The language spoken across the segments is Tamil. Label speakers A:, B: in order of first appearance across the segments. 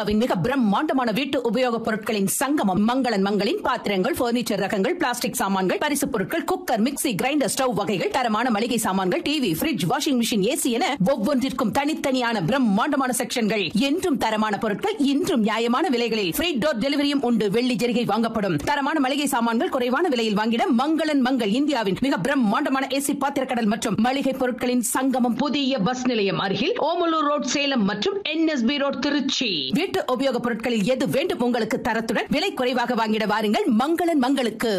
A: இந்தியாவின் மிக பிரம்மாண்டமான வீட்டு உபயோகப் பொருட்களின் சங்கமம் மங்களன் மங்களின் பாத்திரங்கள் பர்னிச்சர் ரகங்கள் பிளாஸ்டிக் சாமான்கள் பரிசுப் பொருட்கள் குக்கர் மிக்ஸி கிரைண்டர் ஸ்டவ் வகைகள் தரமான மளிகை சாமான்கள் TV fridge washing machine AC என ஒவ்வொன்றிற்கும் தனித்தனியான பிரம்மாண்டமான செக்ஷன்கள் என்றும் தரமான பொருட்கள் இன்றும் நியாயமான விலைகளில் ஃப்ரீ டோர் டெலிவரியும் உண்டு வெள்ளி ஜெரிகை வாங்கப்படும் தரமான மளிகை சாமான்கள் குறைவான விலையில் வாங்கிட மங்களன் மங்கள் இந்தியாவின் மிக பிரம்மாண்டமான ஏசி பாத்திரக்கடல் மற்றும் மளிகை பொருட்களின் சங்கமம் புதிய பஸ் நிலையம் அருகில் ஓமலூர் ரோட் சேலம் மற்றும் என்எஸ்பி ரோட் திருச்சி வீட்டு உபயோகப் பொருட்களில் எது வேண்டும் உங்களுக்கு தரத்துடன் விலை குறைவாக வாங்கிட வாருங்கள் மங்களன் மங்களுக்கு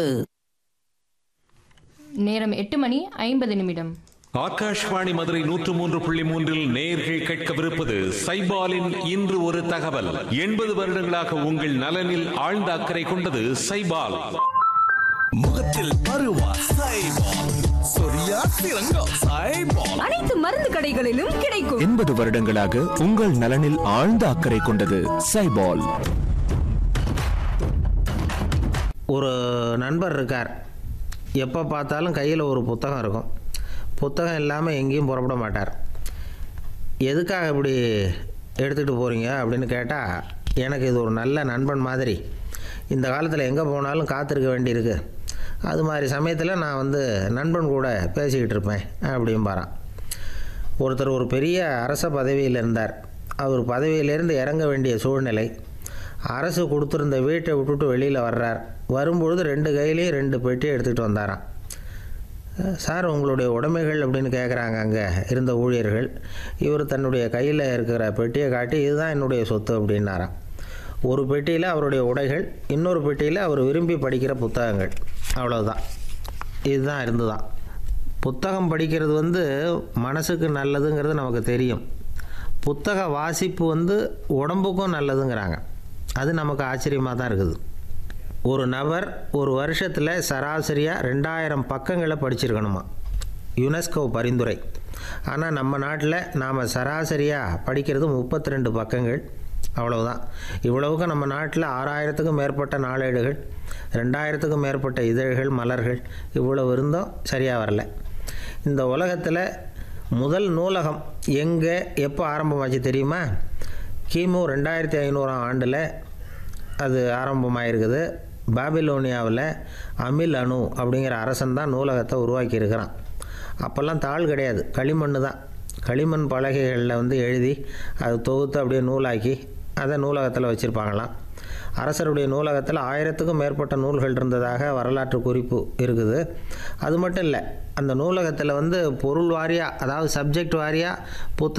B: நேரம் எட்டு மணி ஐம்பது நிமிடம்
C: ஆகாஷ்வாணி மதுரை நூற்று மூன்று புள்ளி மூன்றில் நேர்கள் கேட்கவிருப்பது சைபாலின் இன்று ஒரு தகவல் எண்பது வருடங்களாக உங்கள் நலனில் ஆழ்ந்த அக்கறை கொண்டது சைபால்
D: முகத்தில் பருவா சைபால் சொரியா சிறங்கம் சைபால்
E: அனைத்து மருந்து கடைகளிலும் கிடைக்கும்
F: எண்பது வருடங்களாக உங்கள் நலனில் ஆழ்ந்த அக்கறை கொண்டது சைபால்
G: ஒரு நண்பர் இருக்கார் எப்போ பார்த்தாலும் கையில் ஒரு புத்தகம் இருக்கும் புத்தகம் இல்லாமல் எங்கேயும் புறப்பட மாட்டார் எதுக்காக இப்படி எடுத்துகிட்டு போகிறீங்க அப்படின்னு கேட்டால் எனக்கு இது ஒரு நல்ல நண்பன் மாதிரி இந்த காலத்தில் எங்கே போனாலும் காத்திருக்க வேண்டியிருக்கு அது மாதிரி சமயத்தில் நான் வந்து நண்பன் கூட பேசிக்கிட்டு இருப்பேன் அப்படிம்பாரான் ஒருத்தர் ஒரு பெரிய அரச பதவியில் இருந்தார் அவர் பதவியிலேருந்து இறங்க வேண்டிய சூழ்நிலை அரசு கொடுத்துருந்த வீட்டை விட்டுட்டு வெளியில் வர்றார் வரும்பொழுது ரெண்டு கையிலையும் ரெண்டு பெட்டி எடுத்துகிட்டு வந்தாராம் சார் உங்களுடைய உடைமைகள் அப்படின்னு கேட்குறாங்க அங்கே இருந்த ஊழியர்கள் இவர் தன்னுடைய கையில் இருக்கிற பெட்டியை காட்டி இதுதான் என்னுடைய சொத்து அப்படின்னாராம் ஒரு பெட்டியில் அவருடைய உடைகள் இன்னொரு பெட்டியில் அவர் விரும்பி படிக்கிற புத்தகங்கள் அவ்வளவுதான் இதுதான் இருந்துதான் புத்தகம் படிக்கிறது வந்து மனசுக்கு நல்லதுங்கிறது நமக்கு தெரியும் புத்தக வாசிப்பு வந்து உடம்புக்கும் நல்லதுங்கிறாங்க அது நமக்கு ஆச்சரியமாக தான் இருக்குது ஒரு நபர் ஒரு வருஷத்தில் சராசரியாக ரெண்டாயிரம் பக்கங்களை படிச்சிருக்கணுமா யுனெஸ்கோ பரிந்துரை ஆனால் நம்ம நாட்டில் நாம் சராசரியாக படிக்கிறது முப்பத்தி ரெண்டு பக்கங்கள் அவ்வளவுதான் இவ்வளவுக்கு நம்ம நாட்டில் ஆறாயிரத்துக்கும் மேற்பட்ட நாளேடுகள் ரெண்டாயிரத்துக்கும் மேற்பட்ட இதழ்கள் மலர்கள் இவ்வளவு இருந்தும் சரியாக வரல இந்த உலகத்தில் முதல் நூலகம் எங்கே எப்போ ஆரம்பமாச்சு தெரியுமா கிமு ரெண்டாயிரத்தி ஐநூறாம் ஆண்டில் அது ஆரம்பமாயிருக்குது பாபிலோனியாவில் அமில் அணு அப்படிங்கிற அரசன் தான் நூலகத்தை உருவாக்கியிருக்கிறான் அப்போல்லாம் தாள் கிடையாது களிமண் தான் களிமண் பலகைகளில் வந்து எழுதி அது தொகுத்து அப்படியே நூலாக்கி அதை நூலகத்தில் வச்சுருப்பாங்களாம் அரசருடைய நூலகத்தில் ஆயிரத்துக்கும் மேற்பட்ட நூல்கள் இருந்ததாக வரலாற்று குறிப்பு இருக்குது அது மட்டும் இல்லை அந்த நூலகத்தில் வந்து பொருள் வாரியாக அதாவது சப்ஜெக்ட் வாரியாக புத்த